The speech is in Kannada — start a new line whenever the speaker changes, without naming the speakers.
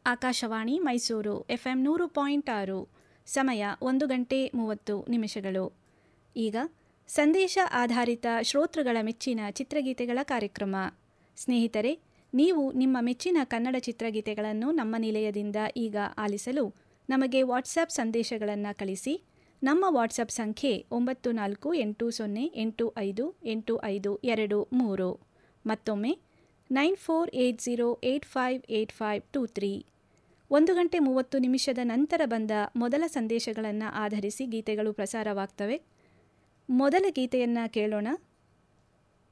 ಆಕಾಶವಾಣಿ ಮೈಸೂರು ಎಫ್ಎಂ ನೂರು ಪಾಯಿಂಟ್ ಆರು ಸಮಯ ಒಂದು ಗಂಟೆ ಮೂವತ್ತು ನಿಮಿಷಗಳು ಈಗ ಸಂದೇಶ ಆಧಾರಿತ ಶ್ರೋತೃಗಳ ಮೆಚ್ಚಿನ ಚಿತ್ರಗೀತೆಗಳ ಕಾರ್ಯಕ್ರಮ ಸ್ನೇಹಿತರೆ ನೀವು ನಿಮ್ಮ ಮೆಚ್ಚಿನ ಕನ್ನಡ ಚಿತ್ರಗೀತೆಗಳನ್ನು ನಮ್ಮ ನಿಲಯದಿಂದ ಈಗ ಆಲಿಸಲು ನಮಗೆ ವಾಟ್ಸ್ಆ್ಯಪ್ ಸಂದೇಶಗಳನ್ನು ಕಳಿಸಿ ನಮ್ಮ ವಾಟ್ಸಪ್ ಸಂಖ್ಯೆ ಒಂಬತ್ತು ನಾಲ್ಕು ಎಂಟು ಸೊನ್ನೆ ಎಂಟು ಐದು ಎಂಟು ಐದು ಎರಡು ಮೂರು ಮತ್ತೊಮ್ಮೆ nine four eight zero eight five eight five two three ಒಂದು ಗಂಟೆ ಮೂವತ್ತು ನಿಮಿಷದ ನಂತರ ಬಂದ ಮೊದಲ ಸಂದೇಶಗಳನ್ನು ಆಧರಿಸಿ ಗೀತೆಗಳು ಪ್ರಸಾರವಾಗ್ತವೆ ಮೊದಲ ಗೀತೆಯನ್ನು ಕೇಳೋಣ